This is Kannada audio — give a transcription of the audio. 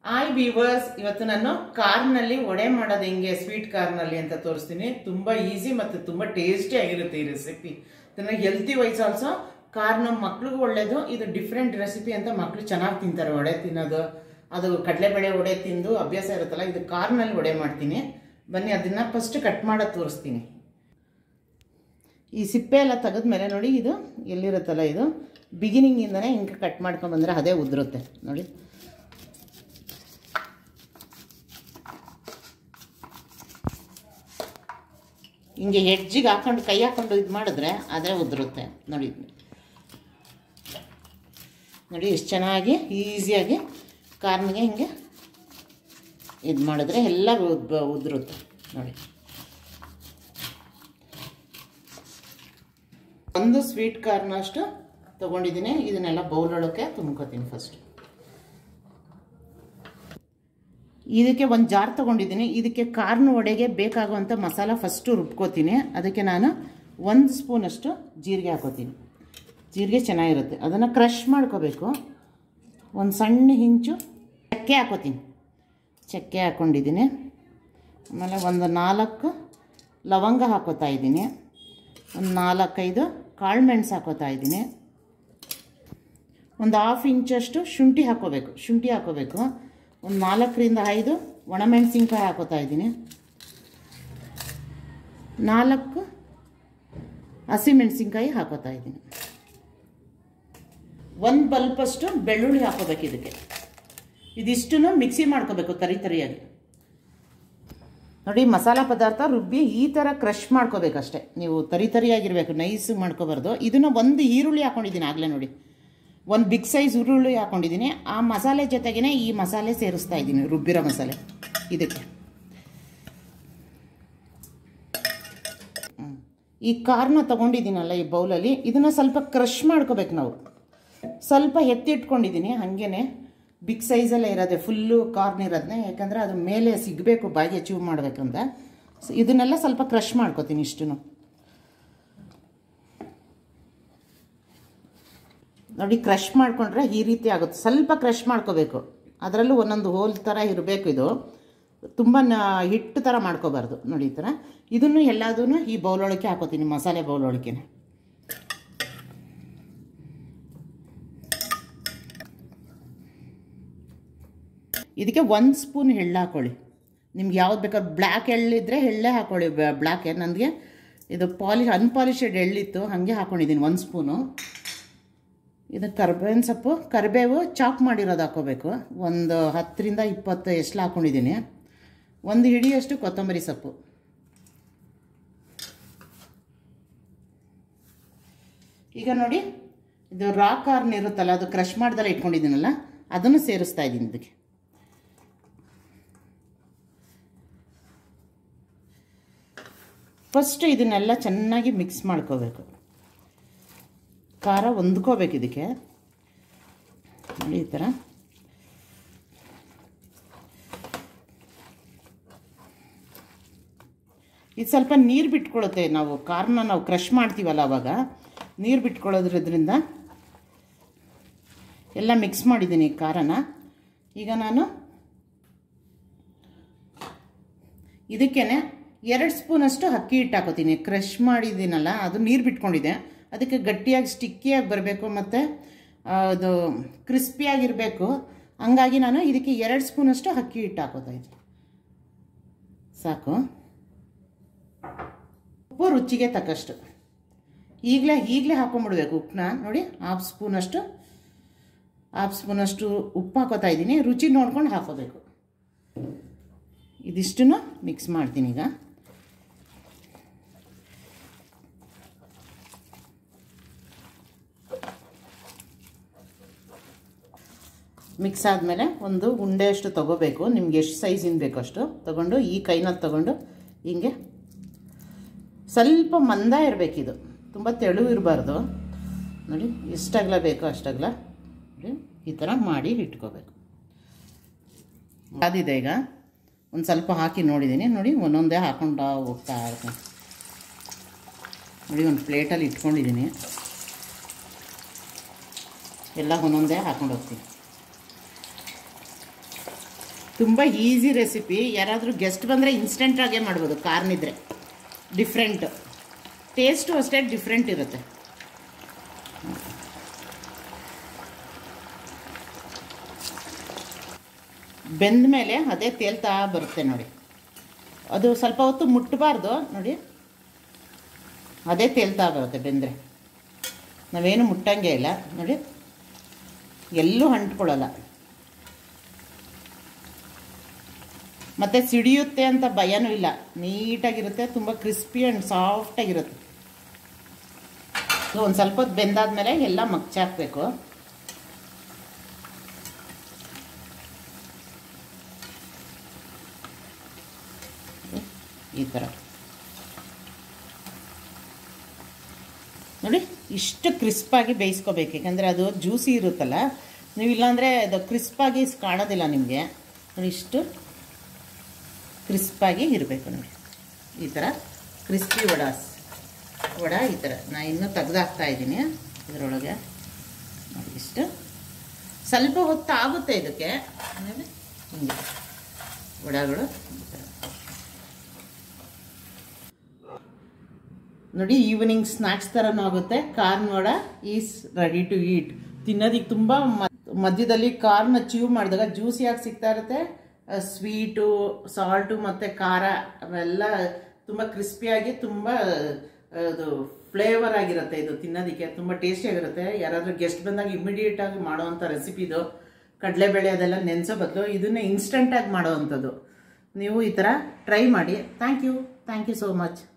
ಆಯ್ ಬೀವರ್ಸ್ ಇವತ್ತು ನಾನು ಕಾರ್ನಲ್ಲಿ ವಡೆ ಮಾಡೋದು ಹೆಂಗೆ ಸ್ವೀಟ್ ಕಾರ್ನಲ್ಲಿ ಅಂತ ತೋರಿಸ್ತೀನಿ ತುಂಬ ಈಸಿ ಮತ್ತು ತುಂಬ ಟೇಸ್ಟಿ ಆಗಿರುತ್ತೆ ಈ ರೆಸಿಪಿ ಇದನ್ನ ಹೆಲ್ತಿ ವೈಸ್ ಆಲ್ಸೋ ಕಾರ್ ನಮ್ಮ ಮಕ್ಳಿಗೂ ಒಳ್ಳೇದು ಇದು ಡಿಫ್ರೆಂಟ್ ರೆಸಿಪಿ ಅಂತ ಮಕ್ಳು ಚೆನ್ನಾಗಿ ತಿಂತಾರೆ ವಡೆ ತಿನ್ನೋದು ಅದು ಕಡಲೆಬೇಳೆ ವಡೆ ತಿಂದು ಅಭ್ಯಾಸ ಇರುತ್ತಲ್ಲ ಇದು ಕಾರ್ನಲ್ಲಿ ವಡೆ ಮಾಡ್ತೀನಿ ಬನ್ನಿ ಅದನ್ನ ಫಸ್ಟ್ ಕಟ್ ಮಾಡೋದು ತೋರಿಸ್ತೀನಿ ಈ ಸಿಪ್ಪೆ ಎಲ್ಲ ತೆಗೆದ್ಮೇಲೆ ನೋಡಿ ಇದು ಎಲ್ಲಿರುತ್ತಲ್ಲ ಇದು ಬಿಗಿನಿಂಗಿಂದನೇ ಹಿಂಗೆ ಕಟ್ ಮಾಡ್ಕೊಂಬಂದ್ರೆ ಅದೇ ಉದುರುತ್ತೆ ನೋಡಿ ಹಿಂಗೆ ಹೆಡ್ಜಿಗೆ ಹಾಕೊಂಡು ಕೈ ಹಾಕೊಂಡು ಇದು ಮಾಡಿದ್ರೆ ಅದೇ ಉದುರುತ್ತೆ ನೋಡಿ ನೋಡಿ ಎಷ್ಟು ಚೆನ್ನಾಗಿ ಈಸಿಯಾಗಿ ಕಾರ್ನಿಗೆ ಹಿಂಗೆ ಇದು ಮಾಡಿದ್ರೆ ಎಲ್ಲ ಉದ್ ಉದುರುತ್ತೆ ನೋಡಿ ಒಂದು ಸ್ವೀಟ್ ಕಾರ್ನ್ ಅಷ್ಟು ತೊಗೊಂಡಿದ್ದೀನಿ ಇದನ್ನೆಲ್ಲ ಬೌಲೊಳಕ್ಕೆ ತುಂಬ್ಕೋತೀನಿ ಫಸ್ಟ್ ಇದಕ್ಕೆ ಒಂದು ಜಾರ್ ತೊಗೊಂಡಿದ್ದೀನಿ ಇದಕ್ಕೆ ಕಾರ್ನ್ ವಡೆಗೆ ಬೇಕಾಗುವಂಥ ಮಸಾಲ ಫಸ್ಟು ರುಬ್ಕೋತೀನಿ ಅದಕ್ಕೆ ನಾನು ಒಂದು ಸ್ಪೂನಷ್ಟು ಜೀರಿಗೆ ಹಾಕೋತೀನಿ ಜೀರಿಗೆ ಚೆನ್ನಾಗಿರುತ್ತೆ ಅದನ್ನು ಕ್ರಷ್ ಮಾಡ್ಕೋಬೇಕು ಒಂದು ಸಣ್ಣ ಹಿಂಚು ಚಕ್ಕೆ ಹಾಕೋತೀನಿ ಚಕ್ಕೆ ಹಾಕ್ಕೊಂಡಿದ್ದೀನಿ ಆಮೇಲೆ ಒಂದು ನಾಲ್ಕು ಲವಂಗ ಹಾಕೋತಾ ಇದ್ದೀನಿ ಒಂದು ನಾಲ್ಕೈದು ಕಾಳು ಮೆಣಸು ಹಾಕೋತಾ ಇದ್ದೀನಿ ಒಂದು ಹಾಫ್ ಇಂಚಷ್ಟು ಶುಂಠಿ ಹಾಕೋಬೇಕು ಶುಂಠಿ ಹಾಕೋಬೇಕು ಒಂದು ನಾಲ್ಕರಿಂದ ಐದು ಒಣಮೆಣಸಿನ್ಕಾಯಿ ಹಾಕೋತಾ ಇದ್ದೀನಿ ನಾಲ್ಕು ಹಸಿಮೆಣಸಿನ್ಕಾಯಿ ಹಾಕೋತಾ ಇದ್ದೀನಿ ಒಂದು ಬಲ್ಪಷ್ಟು ಬೆಳ್ಳುಳ್ಳಿ ಹಾಕೋಬೇಕು ಇದಕ್ಕೆ ಇದಿಷ್ಟನ್ನು ಮಿಕ್ಸಿ ಮಾಡ್ಕೋಬೇಕು ತರಿ ತರಿಯಾಗಿ ನೋಡಿ ಮಸಾಲ ಪದಾರ್ಥ ರುಬ್ಬಿ ಈ ಥರ ಕ್ರಷ್ ಮಾಡ್ಕೋಬೇಕಷ್ಟೆ ನೀವು ತರಿ ತರಿಯಾಗಿರಬೇಕು ನೈಸ್ ಮಾಡ್ಕೋಬಾರ್ದು ಇದನ್ನು ಒಂದು ಈರುಳ್ಳಿ ಹಾಕೊಂಡಿದ್ದೀನಿ ಆಗಲೇ ನೋಡಿ ಒಂದು ಬಿಗ್ ಸೈಜ್ ಈರುಳ್ಳಿ ಹಾಕೊಂಡಿದ್ದೀನಿ ಆ ಮಸಾಲೆ ಜೊತೆಗೇ ಈ ಮಸಾಲೆ ಸೇರಿಸ್ತಾ ಇದ್ದೀನಿ ರುಬ್ಬಿರೋ ಮಸಾಲೆ ಇದಕ್ಕೆ ಹ್ಮ್. ಈ ಕಾರ್ನ ತೊಗೊಂಡಿದ್ದೀನಲ್ಲ ಈ ಬೌಲಲ್ಲಿ ಇದನ್ನು ಸ್ವಲ್ಪ ಕ್ರಷ್ ಮಾಡ್ಕೋಬೇಕು ನಾವು ಸ್ವಲ್ಪ ಎತ್ತಿಟ್ಕೊಂಡಿದ್ದೀನಿ ಹಾಗೇ ಬಿಗ್ ಸೈಜಲ್ಲೇ ಇರೋದೆ ಫುಲ್ಲು ಕಾರ್ನ್ ಇರೋದನ್ನೇ ಯಾಕಂದರೆ ಅದು ಮೇಲೆ ಸಿಗಬೇಕು ಬಾಯಿಗೆ ಚೂವ್ ಮಾಡಬೇಕಂತ ಸೊ ಇದನ್ನೆಲ್ಲ ಸ್ವಲ್ಪ ಕ್ರಷ್ ಮಾಡ್ಕೋತೀನಿ ಇಷ್ಟು ನೋಡಿ ಕ್ರಷ್ ಮಾಡಿಕೊಂಡ್ರೆ ಈ ರೀತಿ ಆಗುತ್ತೆ ಸ್ವಲ್ಪ ಕ್ರಷ್ ಮಾಡ್ಕೋಬೇಕು ಅದರಲ್ಲೂ ಒಂದೊಂದು ಹೋಲ್ ಥರ ಇರಬೇಕು ಇದು ತುಂಬ ನ ಹಿಟ್ಟು ಥರ ಮಾಡ್ಕೋಬಾರ್ದು ನೋಡಿ ಈ ಥರ ಇದನ್ನು ಎಲ್ಲದೂ ಈ ಬೌಲೊಳಗೆ ಹಾಕೋತೀನಿ ಮಸಾಲೆ ಬೌಲೊಳಗೆ ಇದಕ್ಕೆ ಒಂದು ಸ್ಪೂನ್ ಎಳ್ಳು ಹಾಕೊಳ್ಳಿ ನಿಮ್ಗೆ ಯಾವ್ದು ಬೇಕಾದ್ರೆ ಬ್ಲ್ಯಾಕ್ ಎಳ್ಳಿದ್ರೆ ಎಳ್ಳೇ ಹಾಕೊಳ್ಳಿ ಬ್ಲ್ಯಾಕ್ ನನಗೆ ಇದು ಪಾಲಿಶ್ ಅನ್ಪಾಲಿಶೆಡ್ ಎಳ್ಳಿತ್ತು ಹಾಗೆ ಹಾಕ್ಕೊಂಡಿದ್ದೀನಿ ಒಂದು ಸ್ಪೂನು ಇದು ಕರ್ಬೇವಿನ ಸೊಪ್ಪು ಕರಿಬೇವು ಚಾಪ್ ಮಾಡಿರೋದು ಹಾಕೋಬೇಕು ಒಂದು ಹತ್ತರಿಂದ ಇಪ್ಪತ್ತು ಎಷ್ಟು ಹಾಕ್ಕೊಂಡಿದ್ದೀನಿ ಒಂದು ಹಿಡಿಯಷ್ಟು ಕೊತ್ತಂಬರಿ ಸೊಪ್ಪು ಈಗ ನೋಡಿ ಇದು ರಾ ಕಾರ್ನ್ ಇರುತ್ತಲ್ಲ ಅದು ಕ್ರಷ್ ಮಾಡ್ದಲ್ಲ ಇಟ್ಕೊಂಡಿದ್ದೀನಲ್ಲ ಅದನ್ನು ಸೇರಿಸ್ತಾ ಇದ್ದೀನಿ ಇದಕ್ಕೆ ಫಸ್ಟ್ ಇದನ್ನೆಲ್ಲ ಚೆನ್ನಾಗಿ ಮಿಕ್ಸ್ ಮಾಡ್ಕೋಬೇಕು ಖಾರ ಹೊಂದ್ಕೋಬೇಕು ಇದಕ್ಕೆ ನೋಡಿ ಈ ಥರ ಇದು ಸ್ವಲ್ಪ ನೀರು ಬಿಟ್ಕೊಳ್ಳುತ್ತೆ ನಾವು ಕಾರ್ನ ನಾವು ಕ್ರಷ್ ಮಾಡ್ತೀವಲ್ಲ ಅವಾಗ ನೀರು ಬಿಟ್ಕೊಳ್ಳೋದ್ರಿಂದ ಎಲ್ಲ ಮಿಕ್ಸ್ ಮಾಡಿದ್ದೀನಿ ಖಾರನ ಈಗ ನಾನು ಇದಕ್ಕೇ ಎರಡು ಸ್ಪೂನಷ್ಟು ಅಕ್ಕಿ ಹಿಟ್ಟು ಹಾಕೋತೀನಿ ಕ್ರಷ್ ಮಾಡಿದ್ದೀನಲ್ಲ ಅದು ನೀರು ಬಿಟ್ಕೊಂಡಿದೆ ಅದಕ್ಕೆ ಗಟ್ಟಿಯಾಗಿ ಸ್ಟಿಕ್ಕಿಯಾಗಿ ಬರಬೇಕು ಮತ್ತು ಅದು ಕ್ರಿಸ್ಪಿಯಾಗಿರಬೇಕು ಹಂಗಾಗಿ ನಾನು ಇದಕ್ಕೆ ಎರಡು ಸ್ಪೂನಷ್ಟು ಅಕ್ಕಿ ಹಿಟ್ಟು ಹಾಕೋತಾ ಇದ್ದೀನಿ ಸಾಕು ಉಪ್ಪು ರುಚಿಗೆ ತಕ್ಕಷ್ಟು ಈಗಲೇ ಈಗಲೇ ಹಾಕೊಂಡ್ಬಿಡ್ಬೇಕು ಉಪ್ಪನ್ನ ನೋಡಿ ಹಾಫ್ ಸ್ಪೂನಷ್ಟು ಹಾಫ್ ಸ್ಪೂನಷ್ಟು ಉಪ್ಪು ಹಾಕೋತಾ ಇದ್ದೀನಿ ರುಚಿ ನೋಡ್ಕೊಂಡು ಹಾಕೋಬೇಕು ಇದಿಷ್ಟನ್ನು ಮಿಕ್ಸ್ ಮಾಡ್ತೀನಿ ಈಗ ಮಿಕ್ಸ್ ಆದಮೇಲೆ ಒಂದು ಉಂಡೆಯಷ್ಟು ತೊಗೋಬೇಕು ನಿಮ್ಗೆ ಎಷ್ಟು ಸೈಜಿನ ಬೇಕೋ ಅಷ್ಟು ತೊಗೊಂಡು ಈ ಕೈನಲ್ಲಿ ತೊಗೊಂಡು ಹಿಂಗೆ ಸ್ವಲ್ಪ ಮಂದ ಇರಬೇಕಿದು ತುಂಬ ತೆಳು ಇರಬಾರ್ದು ನೋಡಿ ಎಷ್ಟಾಗಲ ಬೇಕೋ ಅಷ್ಟಾಗಲ ನೋಡಿ ಈ ಥರ ಮಾಡಿ ಇಟ್ಕೋಬೇಕು ಅದಿದೆ ಈಗ ಒಂದು ಸ್ವಲ್ಪ ಹಾಕಿ ನೋಡಿದ್ದೀನಿ ನೋಡಿ ಒಂದೊಂದೇ ಹಾಕೊಂಡು ಹೋಗ್ತಾ ಇರ್ತೀನಿ ನೋಡಿ ಒಂದು ಪ್ಲೇಟಲ್ಲಿ ಇಟ್ಕೊಂಡಿದ್ದೀನಿ ಎಲ್ಲ ಒಂದೊಂದೇ ಹಾಕೊಂಡು ಹೋಗ್ತೀನಿ ತುಂಬ ಈಸಿ ರೆಸಿಪಿ ಯಾರಾದರೂ ಗೆಸ್ಟ್ ಬಂದರೆ ಇನ್ಸ್ಟೆಂಟಾಗೇ ಮಾಡ್ಬೋದು ಕಾರ್ನಿದ್ರೆ ಡಿಫ್ರೆಂಟು ಟೇಸ್ಟು ಅಷ್ಟೇ ಡಿಫ್ರೆಂಟ್ ಇರುತ್ತೆ ಬೆಂದ ಮೇಲೆ ಅದೇ ತೇಲ್ತಾ ಬರುತ್ತೆ ನೋಡಿ ಅದು ಸ್ವಲ್ಪ ಹೊತ್ತು ಮುಟ್ಟಬಾರ್ದು ನೋಡಿ ಅದೇ ತೇಲ್ತಾ ಬರುತ್ತೆ ಬೆಂದರೆ ನಾವೇನು ಮುಟ್ಟಂಗೆ ಇಲ್ಲ ನೋಡಿ ಎಲ್ಲೂ ಅಂಟ್ಕೊಳ್ಳಲ್ಲ ಮತ್ತು ಸಿಡಿಯುತ್ತೆ ಅಂತ ಭಯನೂ ಇಲ್ಲ ನೀಟಾಗಿರುತ್ತೆ ತುಂಬ ಕ್ರಿಸ್ಪಿ ಆ್ಯಂಡ್ ಸಾಫ್ಟಾಗಿರುತ್ತೆ ಒಂದು ಸ್ವಲ್ಪ ಹೊತ್ತು ಬೆಂದಾದ್ಮೇಲೆ ಎಲ್ಲ ಮಗ್ಚಾಕಬೇಕು ಈ ಥರ ನೋಡಿ ಇಷ್ಟು ಕ್ರಿಸ್ಪಾಗಿ ಬೇಯಿಸ್ಕೋಬೇಕು ಯಾಕಂದರೆ ಅದು ಜ್ಯೂಸಿ ಇರುತ್ತಲ್ಲ ನೀವು ಇಲ್ಲಾಂದರೆ ಅದು ಕ್ರಿಸ್ಪಾಗಿ ಕಾಣೋದಿಲ್ಲ ನಿಮಗೆ ನೋಡಿ ಇಷ್ಟು ಕ್ರಿಸ್ಪಾಗಿ ಇರಬೇಕು ನೋಡಿ ಈ ಥರ ಕ್ರಿಸ್ಪಿ ವಡಾಸ್ ವಡ ಈ ಥರ ನಾನು ಇನ್ನೂ ತೆಗ್ದಾಕ್ತಾ ಇದ್ದೀನಿ ಇದರೊಳಗೆ ನೋಡಿ ಇಷ್ಟು ಸ್ವಲ್ಪ ಹೊತ್ತು ಆಗುತ್ತೆ ಇದಕ್ಕೆ ಆಮೇಲೆ ಹಿಂಗೆ ವಡಗಳು ಈ ಥರ ನೋಡಿ ಈವ್ನಿಂಗ್ ಸ್ನ್ಯಾಕ್ಸ್ ಥರನೂ ಆಗುತ್ತೆ corn vada is ready to eat ತಿನ್ನೋದಕ್ಕೆ ತುಂಬ ಮಧ್ಯದಲ್ಲಿ ಕಾರ್ನ ಚೀವ್ ಮಾಡಿದಾಗ ಜ್ಯೂಸಿಯಾಗಿ ಸಿಗ್ತಾ ಇರುತ್ತೆ ಸ್ವೀಟು ಸಾಲ್ಟು ಮತ್ತು ಖಾರ ಅವೆಲ್ಲ ತುಂಬ ಕ್ರಿಸ್ಪಿಯಾಗಿ ತುಂಬ ಅದು ಫ್ಲೇವರ್ ಆಗಿರುತ್ತೆ ಇದು ತಿನ್ನೋದಕ್ಕೆ ತುಂಬ ಟೇಸ್ಟಿಯಾಗಿರುತ್ತೆ ಯಾರಾದರೂ ಗೆಸ್ಟ್ ಬಂದಾಗ ಇಮಿಡಿಯೇಟಾಗಿ ಮಾಡೋವಂಥ ರೆಸಿಪಿ ಇದು ಕಡಲೆಬೇಳೆ ಅದೆಲ್ಲ ನೆನೆಸೋ ಬದಲು ಇದನ್ನೇ ಇನ್ಸ್ಟಂಟಾಗಿ ಮಾಡೋವಂಥದ್ದು ನೀವು ಈ ಥರ ಟ್ರೈ ಮಾಡಿ thank you thank you so much